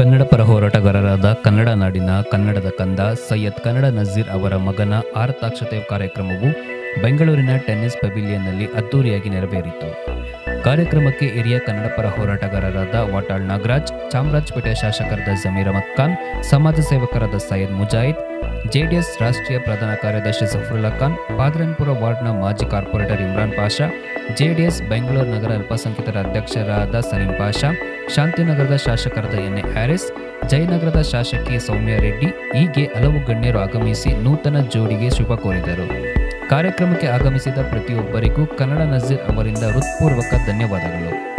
ಕನ್ನಡ ಪರ ಹೋರಾಟಗಾರರಾದ ಕನ್ನಡ ನಾಡಿನ ಕನ್ನಡದ ಕಂದ ಸೈಯದ್ ಕನ್ನಡ ನಜೀರ್ ಅವರ ಮಗನ ಆರತಾಕ್ಷತೆ ಕಾರ್ಯಕ್ರಮವು ಬೆಂಗಳೂರಿನ ಟೆನ್ನಿಸ್ ಪೆವಿಲಿಯನ್ನಲ್ಲಿ ಅದ್ದೂರಿಯಾಗಿ ನೆರವೇರಿತು ಕಾರ್ಯಕ್ರಮಕ್ಕೆ ಹಿರಿಯ ಕನ್ನಡ ಪರ ಹೋರಾಟಗಾರರಾದ ವಾಟಾಳ್ ನಾಗರಾಜ್ ಚಾಮರಾಜಪೇಟೆ ಶಾಸಕರಾದ ಜಮೀರ್ ಅಹಮದ್ ಖಾನ್ ಸಮಾಜ ಸೇವಕರಾದ ಸೈಯದ್ ಮುಜಾಹಿದ್ ಜೆಡಿಎಸ್ ರಾಷ್ಟ್ರೀಯ ಪ್ರಧಾನ ಕಾರ್ಯದರ್ಶಿ ಜಫರುಲ್ಲಾ ಖಾನ್ ಪಾದ್ರನ್ಪುರ ವಾರ್ಡ್ನ ಮಾಜಿ ಕಾರ್ಪೊರೇಟರ್ ಇಮ್ರಾನ್ ಪಾಷಾ ಜೆಡಿಎಸ್ ಬೆಂಗಳೂರು ನಗರ ಅಲ್ಪಸಂಖ್ಯಾತರ ಅಧ್ಯಕ್ಷರಾದ ಸಲೀಂ ಪಾಷಾ ಶಾಂತಿನಗರದ ಶಾಸಕರಾದ ಎನ್ ಎ ಹ್ಯಾರಿಸ್ ಜಯನಗರದ ಶಾಸಕಿ ಸೌಮ್ಯ ರೆಡ್ಡಿ ಹೀಗೆ ಹಲವು ಗಣ್ಯರು ಆಗಮಿಸಿ ನೂತನ ಜೋಡಿಗೆ ಶುಭ ಕೋರಿದರು ಕಾರ್ಯಕ್ರಮಕ್ಕೆ ಆಗಮಿಸಿದ ಪ್ರತಿಯೊಬ್ಬರಿಗೂ ಕನ್ನಡ ನಜೀರ್ ಅವರಿಂದ ಹೃತ್ಪೂರ್ವಕ ಧನ್ಯವಾದಗಳು